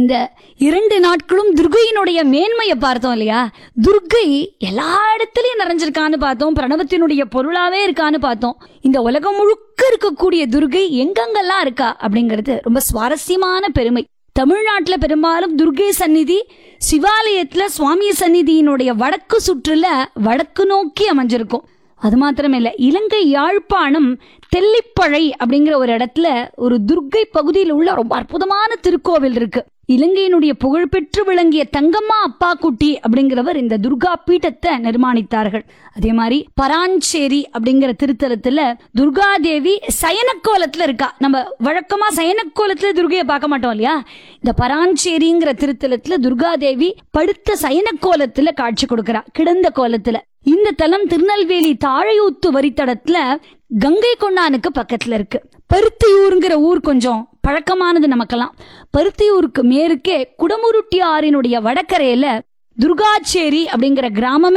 இந்த இரண்டு நாட்களும் துர்கையினுடைய மேன்மையை பார்த்தோம் இல்லையா துர்கை எல்லா இடத்துலயும் நிறைஞ்சிருக்கான்னு பார்த்தோம் பிரணவத்தினுடைய பொருளாவே இருக்கான்னு பார்த்தோம் இந்த உலகம் முழுக்க இருக்கக்கூடிய துர்கை எங்கெங்கெல்லாம் இருக்கா அப்படிங்கிறது ரொம்ப சுவாரஸ்யமான பெருமை தமிழ்நாட்டுல பெரும்பாலும் துர்கை சந்நிதி சிவாலயத்துல சுவாமி சந்நிதியினுடைய வடக்கு சுற்றுல வடக்கு நோக்கி அமைஞ்சிருக்கும் அது மாத்திரமில்ல இலங்கை யாழ்ப்பாணம் தெல்லிப்பழை அப்படிங்கிற ஒரு இடத்துல ஒரு துர்க்கை பகுதியில் உள்ள ரொம்ப அற்புதமான திருக்கோவில் இருக்கு இலங்கையினுடைய புகழ்பெற்று விளங்கிய தங்கம்மா அப்பா குட்டி அப்படிங்கிறவர் இந்த துர்கா பீட்டத்தை நிர்மாணித்தார்கள் அதே மாதிரி பராஞ்சேரி அப்படிங்கிற திருத்தலத்துல துர்கா தேவி சயனக்கோலத்துல இருக்கா நம்ம வழக்கமா சயனக்கோலத்துல துர்கையை பார்க்க மாட்டோம் இல்லையா இந்த பராஞ்சேரிங்கிற திருத்தலத்துல துர்கா தேவி படுத்த சயனக்கோலத்துல காட்சி கொடுக்கிறா கிடந்த கோலத்துல இந்த தலம் திருநெல்வேலி தாழையூத்து வரித்தடத்துல கங்கை கொண்டானுக்கு பக்கத்துல இருக்கு பருத்தியூருங்கிற ஊர் கொஞ்சம் பழக்கமானது நமக்கெல்லாம் பருத்தியூருக்கு மேற்கே குடமுருட்டி ஆறினுடைய வடகரையில துர்காச்சேரி அப்படிங்கிற கிராமமே